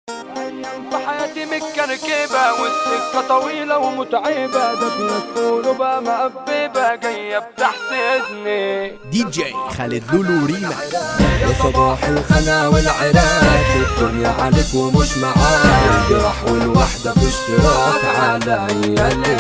بحياتي متكركبة والسكة طويلة ومتعبة ده في ناس تقولوا بقى مقببة جاية بتحسدني دي جي خالد لولو ريما يا صباح الخنا والعراك الدنيا عليك ومش معاك الجرح والوحدة في اشتراك على عيالي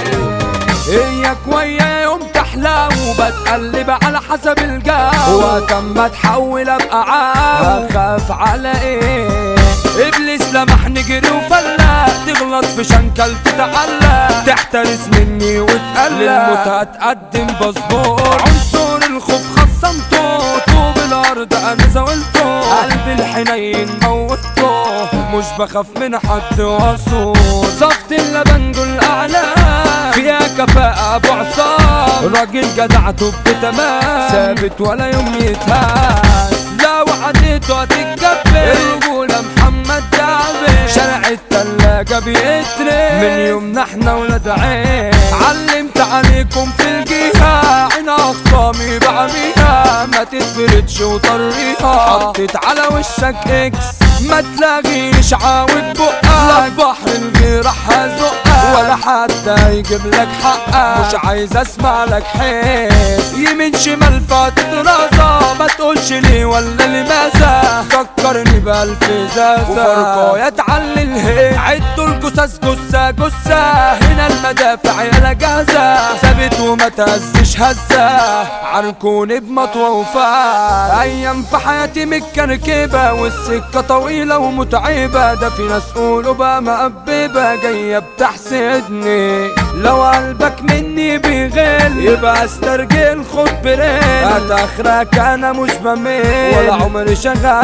اياك ويا يوم تحلى وبتقلب على حسب الجو وكم ما تحول ابقى عام اخاف على ايه ابليس لمح نجري وفلا تغلط في شنكل تتعلق تحترس مني وتقلق للموت هتقدم باسبور عنصر الخوف خصمته طوب الارض انا زاولته قلبي الحنين موته مش بخاف من حد واصول صفت اللبن دول اعلى فيها كفاءة ابو عصام راجل جدعته بتمام ثابت ولا يوم يتهان لا وعديته هتتكبر الرجولة محمد دعبي شارع التلاجة بيتري من يومنا احنا ولاد عين علمت عليكم في الجهة عين اخصامي بعميها ما تتفردش وطريها حطيت على وشك اكس ما تلاقيش عاود بقك لا بحر الغير هزقك ولا حد هيجيب لك حقك مش عايز اسمع لك حس يمين شمال فاتت راسة ما تقولش ليه ولا لماذا فكرني بألف زازة وفرقه يتعلي الهي عدوا الجثث جثة جثة هنا المدافع يلا جاهزة ثابت وما تهزش هزة عركون بمطوى وفار أيام في حياتي متكركبة والسكة طويلة ومتعبة ده في ناس قولوا بقى مقببة جاية بتحسدني لو قلبك مني بيغل يبقى استرجل خد بريل هتاخرك انا مش بميل ولا عمري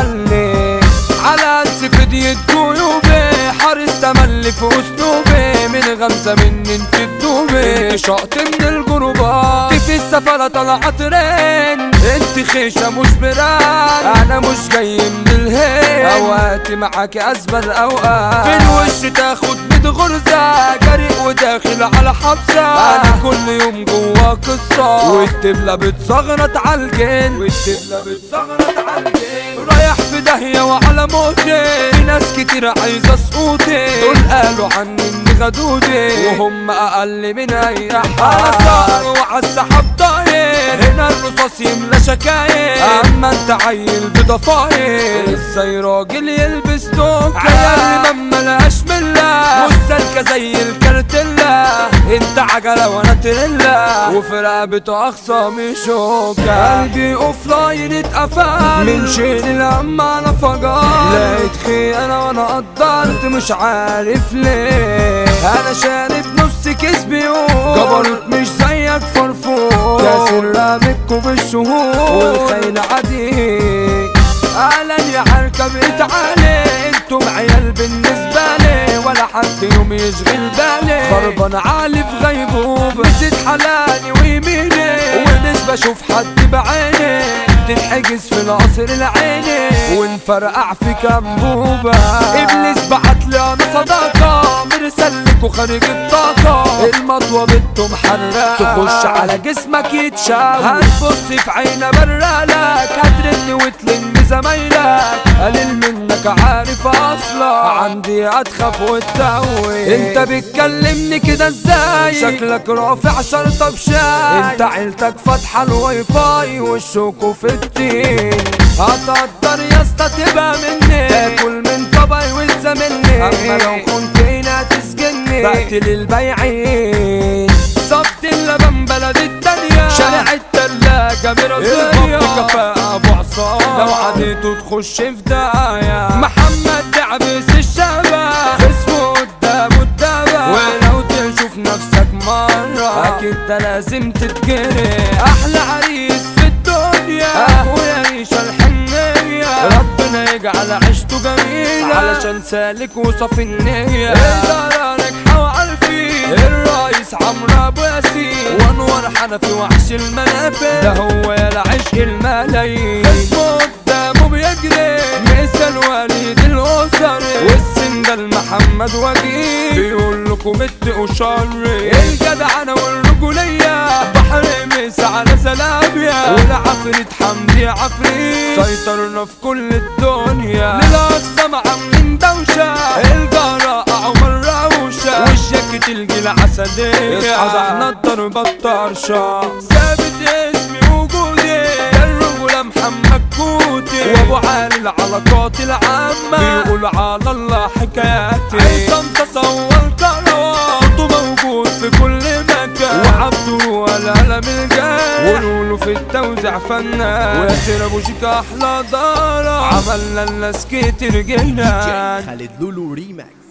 شغلني على سفدية جيوبي حارس تملي في اسلوبي من غمزة مني انت تدوبي انت شقط من الجروبات في السفرة طلعت رين انت خيشة مش بران انا مش جاي من الهين اوقاتي معاك ازبل اوقات في الوش تاخد بيد غرزة جريء وداخل على حبسة انا كل يوم جوا قصة والدبلة بتصغرط عالجن والدبلة بتصغرط عالجن رايح في داهية وعلى موتي في ناس كتير عايزة سقوطي دول قالوا عني اني غدودي وهم اقل من اي حد انا صار وعالسحاب طاير هنا الرصاص يملى شكاير اما انت عيل بضفاير ازاي راجل يلبس توكة عيال ما ملهاش ملة مش سالكة زي الكارتيلا انت عجلة وانا تريلا وفي رقبته اخصامي شوكة قلبي اوف لاين اتقفل من شيل الهم انا فجر لقيت خيانة وانا قدرت مش عارف ليه انا شارب نص كيس بيوم جبروت مش زيك فرفور كاسر رامكوا بالشهور والخيل عديد اهلا يا حركة بتعالي انتم عيال بالنسبة لي ولا حد يوم يشغل بالي خربان عالي في غيبوبة نسيت حلالي ويميني ومش بشوف حد بعيني تتحجز في القصر العيني ونفرقع في كمبوبة ابليس بعتلي انا صداقة مرسلك وخارج الطاقة المطوة بنته محرقة تخش على جسمك يتشاف هتبص في عينه برالك هترن وتلم زمايلك قليل منك عارف اصلا عندي هتخاف وتتوي انت بتكلمني كده ازاي شكلك رافع شرطة بشاي انت عيلتك فاتحة الواي فاي والشوكو في التين هتقدر يا اسطى تبقى مني تاكل من طبعي والزمني اما لو كنت هنا تسجني بقتل البياعين صفت اللبن بلد الدنيا شارع التلاجة براسية كفاءة ابو عصام لو عديتوا تخش في داية محمد دعبس الشباب اسمه قدامه الدبا ولو تشوف نفسك مرة اكيد ده لازم تتجري احلى عريس في الدنيا اخويا عيشة الحنية ربنا يجعل عيشته جميلة علشان سالك وصافي النية الإدارة ناجحة وعارفين الرئيس عمرو ابو ياسين وانور حنفي وحش المنافع ده هو يا العشق الملايين اسمه قدامه بيجري مثل وليد الاسر والسندل محمد وجيه بيقول لكم اتقوا شري الجدعنة والرجولية بحر مس على زلابيا والعفريت حمدي عفريت سيطرنا في كل الدنيا للأقصى عاملين دوشة العسلية اصحى احنا الضربة الطرشة ثابت اسمي وجودي الرجولة محمد كوتي وابو علي العلاقات العامة بيقول على الله حكاياتي عصام تصور كروان صوته موجود في كل مكان وعبده والقلم الجاي وقولوا في التوزيع فنان وياسر ابو شيكا احلى دارة عملنا الناس كتير جنان خالد لولو ريماكس